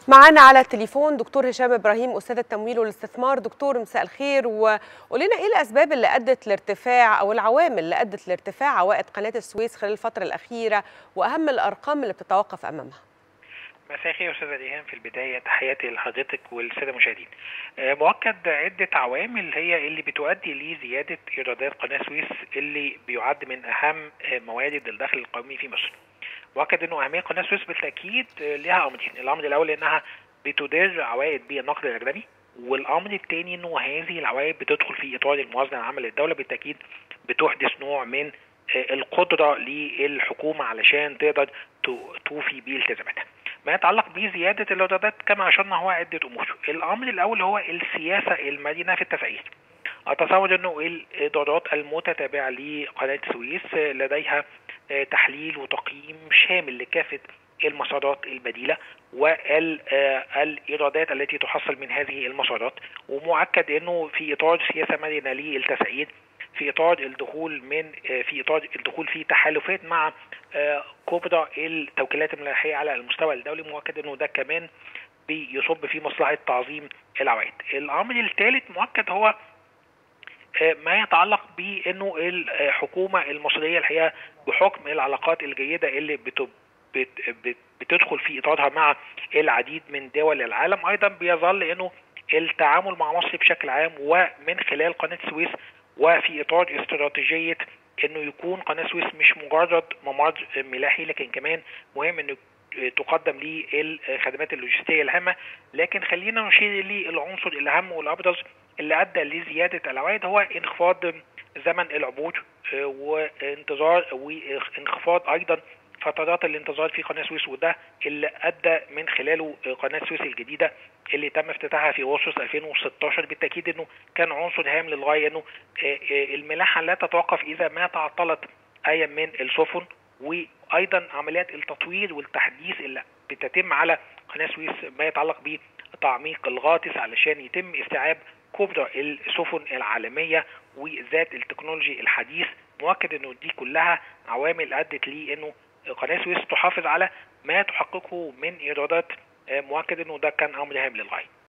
معانا على التليفون دكتور هشام ابراهيم استاذ التمويل والاستثمار دكتور مساء الخير وقول لنا ايه الاسباب اللي ادت لارتفاع او العوامل اللي ادت لارتفاع عوائد قناه السويس خلال الفتره الاخيره واهم الارقام اللي بتتوقف امامها مساء الخير استاذه ريهام في البدايه تحياتي لحضرتك والساده المشاهدين. مؤكد عده عوامل هي اللي بتؤدي لزياده ايرادات قناه السويس اللي بيعد من اهم موارد الدخل القومي في مصر. مؤكد انه اهميه قناه السويس بالتاكيد لها امرين، الامر الاول انها بتدر عوائد بالنقد الاجنبي والامر الثاني انه هذه العوائد بتدخل في اطار الموازنه العامه للدوله بالتاكيد بتحدث نوع من القدره للحكومه علشان تقدر توفي بالتزاماتها. ما يتعلق بزيادة الإيرادات كما أشرنا هو عدة أمور الأمر الأول هو السياسة المرنة في التسعير أتصور أنه الإيرادات المتتابعة لقناة السويس لديها تحليل وتقييم شامل لكافة المسارات البديلة والإيرادات التي تحصل من هذه المسارات ومؤكد أنه في إطار سياسة مرنة للتسعير في اطار الدخول من في اطار الدخول في تحالفات مع كبرى التوكيلات الملاحيه على المستوى الدولي مؤكد انه ده كمان بيصب في مصلحه تعظيم العوائد. الامر الثالث مؤكد هو ما يتعلق بانه الحكومه المصريه الحقيقه بحكم العلاقات الجيده اللي بتدخل في اطارها مع العديد من دول العالم ايضا بيظل انه التعامل مع مصر بشكل عام ومن خلال قناه السويس وفي اطار استراتيجيه انه يكون قناه السويس مش مجرد ممر ملاحي لكن كمان مهم انه تقدم للخدمات اللوجستيه الهامه لكن خلينا نشير للعنصر الاهم والابرز اللي ادى لزياده العوائد هو انخفاض زمن العبور وانتظار وانخفاض ايضا فترات الانتظار في قناه السويس وده اللي ادى من خلاله قناه السويس الجديده اللي تم افتتاحها في اغسطس 2016 بالتاكيد انه كان عنصر هام للغايه انه الملاحه لا تتوقف اذا ما تعطلت اي من السفن وايضا عمليات التطوير والتحديث اللي بتتم على قناه السويس ما يتعلق بتعميق الغاطس علشان يتم استيعاب كبرى السفن العالميه وذات التكنولوجي الحديث مؤكد انه دي كلها عوامل ادت لي انه قناه السويس تحافظ على ما تحققه من ايرادات مؤكد انه ده كان امر هام للغايه